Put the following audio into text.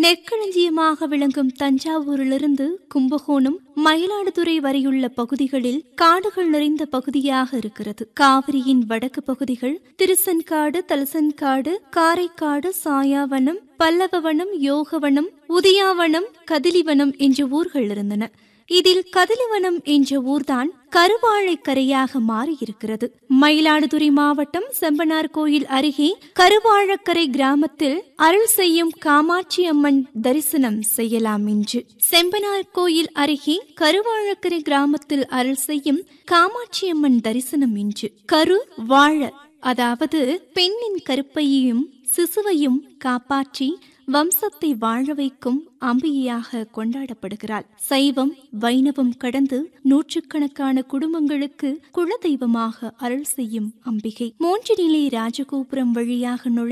நெற்களஞ்சியமாக விளங்கும் தஞ்சாவூரிலிருந்து கும்பகோணம் மயிலாடுதுறை வரையுள்ள பகுதிகளில் காடுகள் நிறைந்த பகுதியாக இருக்கிறது காவிரியின் வடக்கு பகுதிகள் திருசன்காடு தலசன்காடு காரைக்காடு சாயாவனம் பல்லவவனம் யோகவனம் உதியாவனம் கதிலிவனம் என்ற ஊர்கள் இருந்தன இதில் கதிலிவனம் என்ற ஊர்தான் கருவாழைக்கரையாக மாறியிருக்கிறது மயிலாடுதுறை மாவட்டம் செம்பனார் கோயில் அருகே கருவாழக்கரை கிராமத்தில் அருள் செய்யும் காமாட்சி அம்மன் தரிசனம் செய்யலாம் என்று செம்பனார் கோயில் அருகே கருவாழக்கரை கிராமத்தில் அருள் செய்யும் காமாட்சி அம்மன் தரிசனம் என்று கரு வாழ அதாவது பெண்ணின் கருப்பையையும் சிசுவையும் காப்பாற்றி வம்சத்தை வாழ வைக்கும் அம்பிகையாக கொண்டாடப்படுகிறாள் சைவம் வைணவம் கடந்து நூற்றுக்கணக்கான குடும்பங்களுக்கு குலதெய்வமாக அருள் செய்யும் அம்பிகை மூன்று நிலை ராஜகோபுரம் வழியாக நுழை